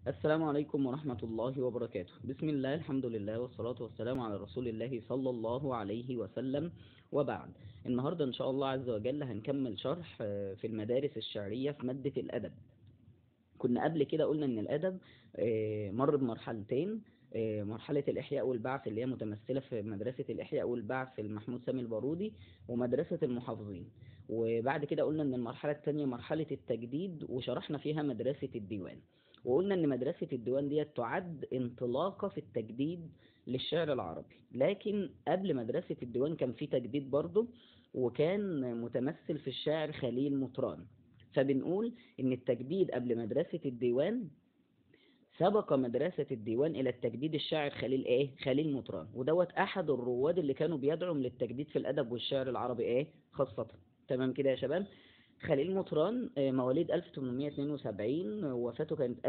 السلام عليكم ورحمة الله وبركاته بسم الله الحمد لله والصلاة والسلام على رسول الله صلى الله عليه وسلم وبعد النهاردة إن شاء الله عز وجل هنكمل شرح آه، في المدارس الشعرية في مادة الأدب كنا قبل كده قلنا إن الأدب آه، مر بمرحلتين آه، مرحلة الإحياء والبعث اللي هي متمثلة في مدرسة الإحياء والبعث المحمود سامي البارودي ومدرسة المحافظين وبعد كده قلنا إن المرحلة الثانية مرحلة التجديد وشرحنا فيها مدرسة الديوان وقلنا ان مدرسة الديوان ديت تعد انطلاقة في التجديد للشعر العربي لكن قبل مدرسة الديوان كان في تجديد برضه وكان متمثل في الشاعر خليل مطران فبنقول ان التجديد قبل مدرسة الديوان سبق مدرسة الديوان إلى التجديد الشاعر خليل إيه؟ خليل مطران ودوت أحد الرواد اللي كانوا بيدعم للتجديد في الأدب والشعر العربي إيه؟ خاصة تمام كده يا شباب؟ خليل مطران آه، مواليد 1872 وفاته كانت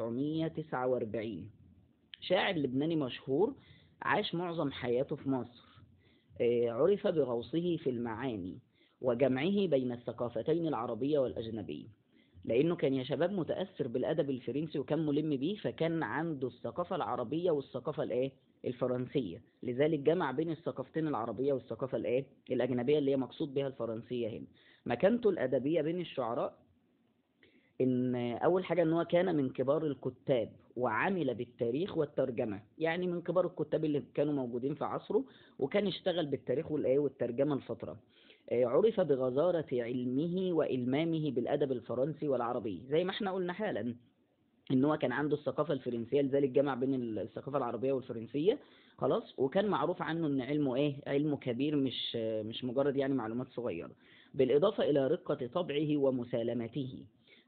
1949 شاعر لبناني مشهور عاش معظم حياته في مصر آه، عرف بغوصه في المعاني وجمعه بين الثقافتين العربية والأجنبية لأنه كان يا شباب متأثر بالأدب الفرنسي وكان ملم بيه فكان عنده الثقافة العربية والثقافة الإيه؟ الفرنسية لذلك جمع بين الثقافتين العربية والثقافة الإيه؟ الأجنبية اللي هي مقصود بها الفرنسية هنا مكانته الأدبية بين الشعراء إن أول حاجة إن هو كان من كبار الكتاب وعمل بالتاريخ والترجمة يعني من كبار الكتاب اللي كانوا موجودين في عصره وكان اشتغل بالتاريخ والآية والترجمة الفترة آه، عرف بغزارة علمه وإلمامه بالأدب الفرنسي والعربي زي ما احنا قلنا حالا ان هو كان عنده الثقافة الفرنسية لذلك جمع بين الثقافة العربية والفرنسية خلاص وكان معروف عنه ان علمه ايه علمه كبير مش مش مجرد يعني معلومات صغيرة بالإضافة إلى رقة طبعه ومسالمته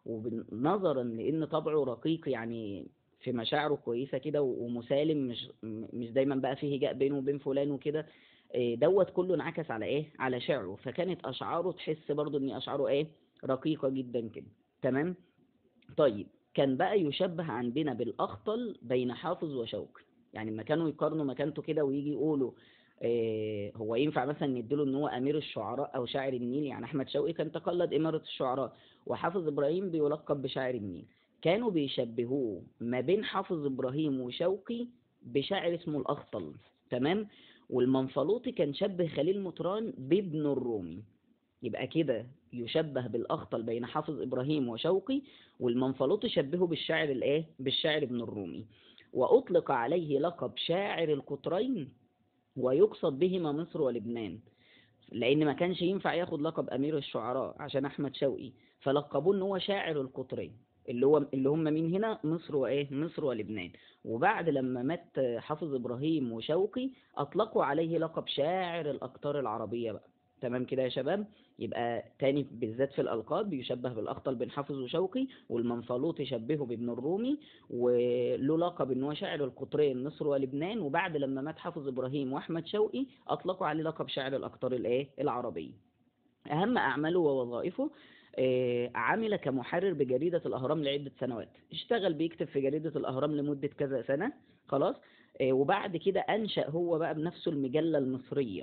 ونظرا لأن طبعه رقيق يعني في مشاعره كويسة كده ومسالم مش مش دايما بقى فيه هجاء بينه وبين فلان وكده إيه، دوت كله انعكس على ايه على شعره فكانت اشعاره تحس برضو ان اشعاره ايه رقيقة جدا كده تمام طيب كان بقى يشبه عندنا بالاخطل بين حافظ وشوقي يعني لما كانوا يقارنوا مكانته كده ويجي يقولوا إيه هو ينفع مثلا نديله ان هو امير الشعراء او شاعر النيل يعني احمد شوقي كان تقلد امارة الشعراء وحافظ ابراهيم بيلقب بشاعر النيل كانوا بيشبهوه ما بين حافظ ابراهيم وشوقي بشاعر اسمه الاخطل تمام والمنفلوطي كان شبه خليل مطران بابن الرومي يبقى كده يشبه بالاخطل بين حافظ ابراهيم وشوقي والمنفلوطي شبهه بالشاعر الايه بالشاعر ابن الرومي واطلق عليه لقب شاعر القطرين ويقصد بهما مصر ولبنان لان ما كانش ينفع ياخد لقب امير الشعراء عشان احمد شوقي فلقبوه ان هو شاعر القطرين اللي هو اللي هم مين هنا مصر وايه مصر ولبنان وبعد لما مات حافظ ابراهيم وشوقي اطلقوا عليه لقب شاعر الاقطار العربيه بقى تمام كده يا شباب يبقى تاني بالذات في الالقاب يشبه بالاخطل بن حافظ وشوقي والمنفلوط يشبهه بابن الرومي وله لقب ان هو شاعر القطرين مصر ولبنان وبعد لما مات حافظ ابراهيم واحمد شوقي اطلقوا عليه لقب شاعر الاقطار الايه العربيه اهم اعماله ووظائفه آه، عمل كمحرر بجريدة الأهرام لعدة سنوات اشتغل بيكتب في جريدة الأهرام لمدة كذا سنة خلاص آه، وبعد كده أنشأ هو بقى بنفسه المجلة المصرية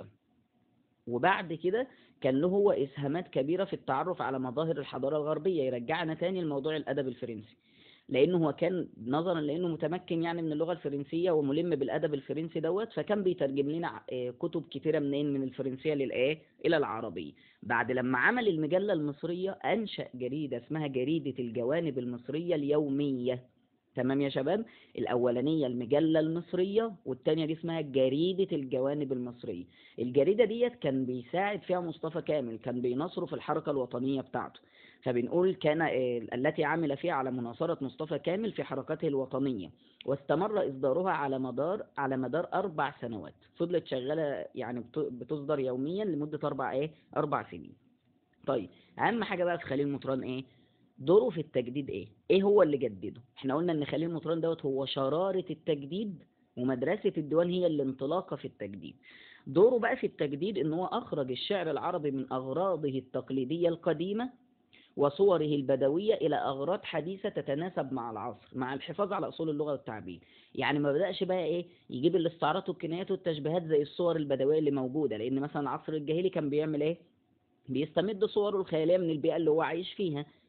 وبعد كده كان له هو إسهامات كبيرة في التعرف على مظاهر الحضارة الغربية يرجعنا تاني لموضوع الأدب الفرنسي لأنه هو كان نظرا لأنه متمكن يعني من اللغة الفرنسية وملم بالأدب الفرنسي دوت فكان بيترجم لنا آه، كتب كتيرة منين من الفرنسية للإيه إلى العربية بعد لما عمل المجلة المصرية أنشأ جريدة اسمها جريدة الجوانب المصرية اليومية تمام يا شباب الأولانية المجلة المصرية والتانية دي اسمها جريدة الجوانب المصرية الجريدة ديت كان بيساعد فيها مصطفى كامل كان بينصره في الحركة الوطنية بتاعته فبنقول كان آه، التي عمل فيها على مناصرة مصطفى كامل في حركته الوطنية واستمر إصدارها على مدار على مدار أربع سنوات فضلت شغالة يعني بت- بتصدر يوميا لمدة أربع إيه أربع سنين طيب أهم حاجة بقى في خليل مطران إيه دوره في التجديد إيه إيه هو اللي جدده إحنا قلنا إن خليل مطران دوت هو شرارة التجديد ومدرسة الديوان هي الانطلاقة في التجديد دوره بقى في التجديد إن هو أخرج الشعر العربي من أغراضه التقليدية القديمة وصوره البدوية إلى أغراض حديثة تتناسب مع العصر مع الحفاظ على أصول اللغة والتعبير يعني ما بدأش بقى إيه يجيب الاستعارات والكنايات والتشبيهات زي الصور البدوية اللي موجودة لأن مثلا العصر الجاهلي كان بيعمل إيه بيستمد صوره الخيالية من البيئة اللي هو عايش فيها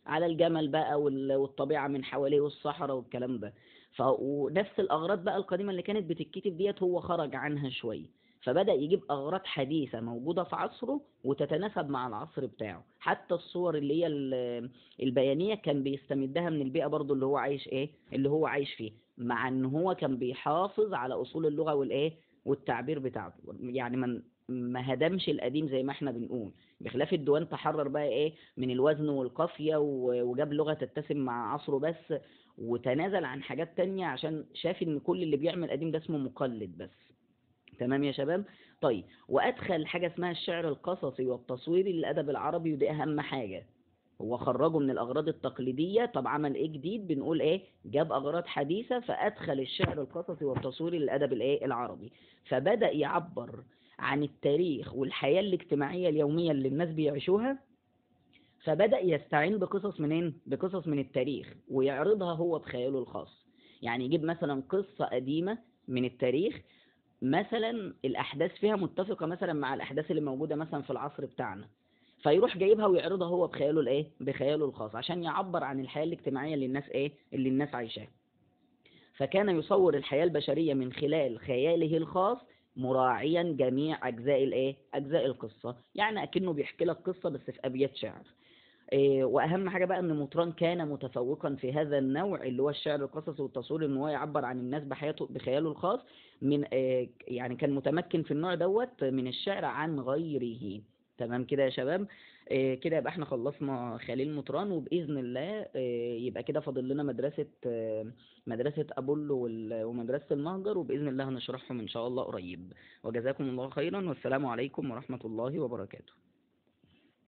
على الجمل بقى وال- والطبيعة من حواليه والصحراء والكلام ده ف ونفس الأغراض بقى القديمة اللي كانت بتتكتب ديت هو خرج عنها شوية فبدأ يجيب أغراض حديثة موجودة في عصره وتتناسب مع العصر بتاعه حتى الصور اللي هي ال- البيانية كان بيستمدها من البيئة برضو اللي هو عايش ايه اللي هو عايش فيه مع ان هو كان بيحافظ على أصول اللغة والايه والتعبير بتاعته يعني من ما هدمش القديم زي ما احنا بنقول بخلاف الديوان تحرر بقى ايه من الوزن والقافية و- وجاب لغة تتسم مع عصره بس وتنازل عن حاجات تانية عشان شاف ان كل اللي بيعمل قديم ده اسمه مقلد بس تمام يا شباب طيب وادخل حاجة اسمها الشعر القصصي والتصويري للادب العربي ودي اهم حاجة هو خرجه من الاغراض التقليدية طب عمل ايه جديد بنقول ايه جاب اغراض حديثة فادخل الشعر القصصي والتصويري للادب الايه العربي فبدأ يعبر عن التاريخ والحياة الاجتماعية اليومية اللي الناس بيعيشوها فبدأ يستعين بقصص منين؟ بقصص من التاريخ ويعرضها هو بخياله الخاص يعني يجيب مثلا قصة قديمة من التاريخ مثلا الأحداث فيها متفقة مثلا مع الأحداث اللي موجودة مثلا في العصر بتاعنا فيروح جايبها ويعرضها هو بخياله الايه بخياله الخاص عشان يعبر عن الحياة الاجتماعية اللي الناس ايه اللي الناس عايشاها فكان يصور الحياة البشرية من خلال خياله الخاص مراعيا جميع أجزاء الإيه؟ أجزاء القصة، يعني أكنه بيحكي لك قصة بس في أبيات شعر. إيه وأهم حاجة بقى إن مطران كان متفوقا في هذا النوع اللي هو الشعر القصصي والتصوير إن هو يعبر عن الناس بحياته بخياله الخاص من إيه يعني كان متمكن في النوع دوت من الشعر عن غيره. تمام كده يا شباب؟ إيه كده يبقى احنا خلصنا خليل مطران وبإذن الله إيه يبقى كده فاضل لنا مدرسة إيه مدرسة أبولو وال- ومدرسة المهجر وبإذن الله هنشرحهم إن شاء الله قريب وجزاكم الله خيرا والسلام عليكم ورحمة الله وبركاته